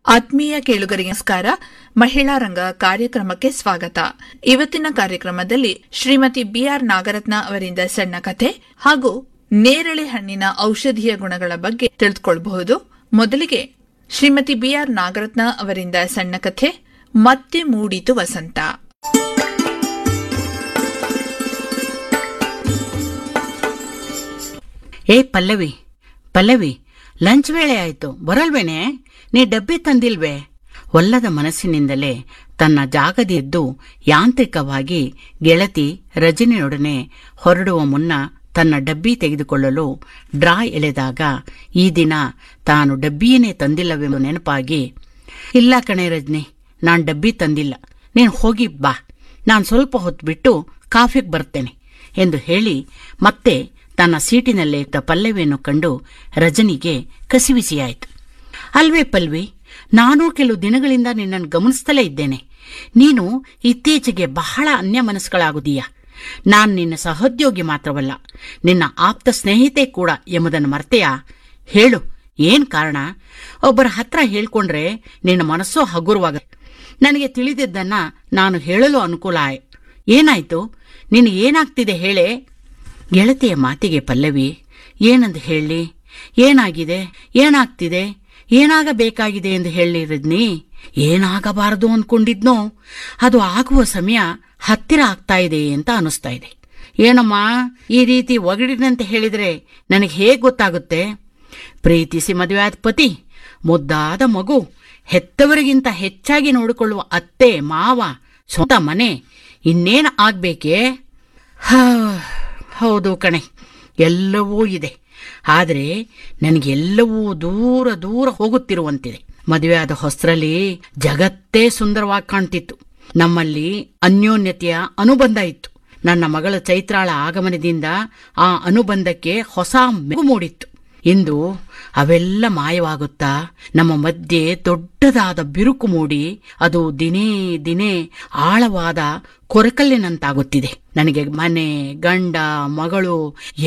ಆತ್ಮೀಯ ಕೇಳುಗರಿಗೆ ನಮಸ್ಕಾರ ಮಹಿಳಾ ರಂಗ ಕಾರ್ಯಕ್ರಮಕ್ಕೆ ಸ್ವಾಗತ ಇವತ್ತಿನ ಕಾರ್ಯಕ್ರಮದಲ್ಲಿ ಶ್ರೀಮತಿ ಬಿಆರ್ ನಾಗರತ್ನ ಅವರಿಂದ ಸಣ್ಣ ಕಥೆ ಹಾಗೂ ನೇರಳೆ ಹಣ್ಣಿನ ಔಷಧೀಯ ಗುಣಗಳ ಬಗ್ಗೆ ತಿಳಿದುಕೊಳ್ಳಬಹುದು ಮೊದಲಿಗೆ ಶ್ರೀಮತಿ ಬಿಆರ್ ನಾಗರತ್ನ ಅವರಿಂದ ಸಣ್ಣ ಕಥೆ ಮತ್ತೆ ಮೂಡಿತು ವಸಂತ ಏ ಪಲ್ಲವಿ ಪಲ್ಲವಿ ಲಂಚ್ ವೇಳೆ ಆಯ್ತು ಬರಲ್ವೇನೆ ನೀ ಡಬ್ಬಿ ತಂದಿಲ್ವೇ ಒಲ್ಲದ ಮನಸ್ಸಿನಿಂದಲೇ ತನ್ನ ಜಾಗದಿದ್ದು ಯಾಂತ್ರಿಕವಾಗಿ ಗೆಳತಿ ರಜನಿಯೊಡನೆ ಹೊರಡುವ ಮುನ್ನ ತನ್ನ ಡಬ್ಬಿ ತೆಗೆದುಕೊಳ್ಳಲು ಡ್ರಾ ಎಳೆದಾಗ ಈ ದಿನ ತಾನು ಡಬ್ಬಿಯನ್ನೇ ತಂದಿಲ್ಲವೆಂಬ ನೆನಪಾಗಿ ಇಲ್ಲ ಕಣೆ ರಜನಿ ನಾನ್ ಡಬ್ಬಿ ತಂದಿಲ್ಲ ನೀನು ಹೋಗಿ ಬಾ ನಾನು ಸ್ವಲ್ಪ ಹೊತ್ತು ಬಿಟ್ಟು ಕಾಫಿಗೆ ಬರ್ತೇನೆ ಎಂದು ಹೇಳಿ ಮತ್ತೆ ತನ್ನ ಸೀಟಿನಲ್ಲೇ ಇದ್ದ ಪಲ್ಲವಿಯನ್ನು ಕಂಡು ರಜನಿಗೆ ಕಸಿವಿಸಿಯಾಯಿತು ಅಲ್ವೇ ಪಲ್ವಿ ನಾನೂ ಕೆಲವು ದಿನಗಳಿಂದ ನಿನ್ನನ್ನು ಗಮನಿಸ್ತಲೇ ಇದ್ದೇನೆ ನೀನು ಇತ್ತೀಚೆಗೆ ಬಹಳ ಅನ್ಯಮನಸ್ಕಳಾಗುದೀಯ ನಾನು ನಿನ್ನ ಸಹೋದ್ಯೋಗಿ ಮಾತ್ರವಲ್ಲ ನಿನ್ನ ಆಪ್ತ ಸ್ನೇಹಿತೆ ಕೂಡ ಎಂಬುದನ್ನು ಮರ್ತೆಯಾ ಹೇಳು ಏನ್ ಕಾರಣ ಒಬ್ಬರ ಹತ್ರ ಹೇಳ್ಕೊಂಡ್ರೆ ನಿನ್ನ ಮನಸ್ಸು ಹಗುರವಾಗ ನನಗೆ ತಿಳಿದಿದ್ದನ್ನ ನಾನು ಹೇಳಲು ಅನುಕೂಲ ಆಯ್ ಏನಾಯ್ತು ನಿನಗೆ ಏನಾಗ್ತಿದೆ ಹೇಳೆ ಗೆಳತಿಯ ಮಾತಿಗೆ ಪಲ್ಲವಿ ಏನಂದು ಹೇಳಿ ಏನಾಗಿದೆ ಏನಾಗ್ತಿದೆ ಏನಾಗಬೇಕಾಗಿದೆ ಎಂದು ಹೇಳಿ ರಜ್ನಿ ಏನಾಗಬಾರದು ಅಂದ್ಕೊಂಡಿದ್ನೋ ಅದು ಆಗುವ ಸಮಯ ಹತ್ತಿರ ಆಗ್ತಾ ಇದೆ ಅಂತ ಅನಿಸ್ತಾ ಇದೆ ಏನಮ್ಮ ಈ ರೀತಿ ಒಗಡಿನಂತೆ ಹೇಳಿದ್ರೆ ನನಗೆ ಹೇಗೆ ಗೊತ್ತಾಗುತ್ತೆ ಪ್ರೀತಿಸಿ ಮದುವೆಯಾದ ಪತಿ ಮುದ್ದಾದ ಮಗು ಹೆತ್ತವರಿಗಿಂತ ಹೆಚ್ಚಾಗಿ ನೋಡಿಕೊಳ್ಳುವ ಅತ್ತೆ ಮಾವ ಸ್ವಂತ ಮನೆ ಇನ್ನೇನು ಆಗ್ಬೇಕೇ ಹಾ ಹೌದು ಕಣೆ ಎಲ್ಲವೂ ಇದೆ ಆದರೆ ನನಗೆಲ್ಲವೂ ದೂರ ದೂರ ಹೋಗುತ್ತಿರುವಂತಿದೆ ಮದುವೆಯಾದ ಹೊಸರಲ್ಲಿ ಜಗತ್ತೇ ಸುಂದರವಾಗಿ ಕಾಣ್ತಿತ್ತು ನಮ್ಮಲ್ಲಿ ಅನ್ಯೋನ್ಯತೆಯ ಅನುಬಂಧ ಇತ್ತು ನನ್ನ ಮಗಳ ಚೈತ್ರಾಳ ಆಗಮನದಿಂದ ಆ ಅನುಬಂಧಕ್ಕೆ ಹೊಸ ಮೆಗು ಮೂಡಿತ್ತು ಇಂದು ಅವೆಲ್ಲ ಮಾಯವಾಗುತ್ತಾ ನಮ್ಮ ಮಧ್ಯೆ ದೊಡ್ಡದಾದ ಬಿರುಕು ಮೂಡಿ ಅದು ದಿನೇ ದಿನೇ ಆಳವಾದ ಕೊರಕಲ್ಲಿನಂತಾಗುತ್ತಿದೆ ನನಗೆ ಮನೆ ಗಂಡ ಮಗಳು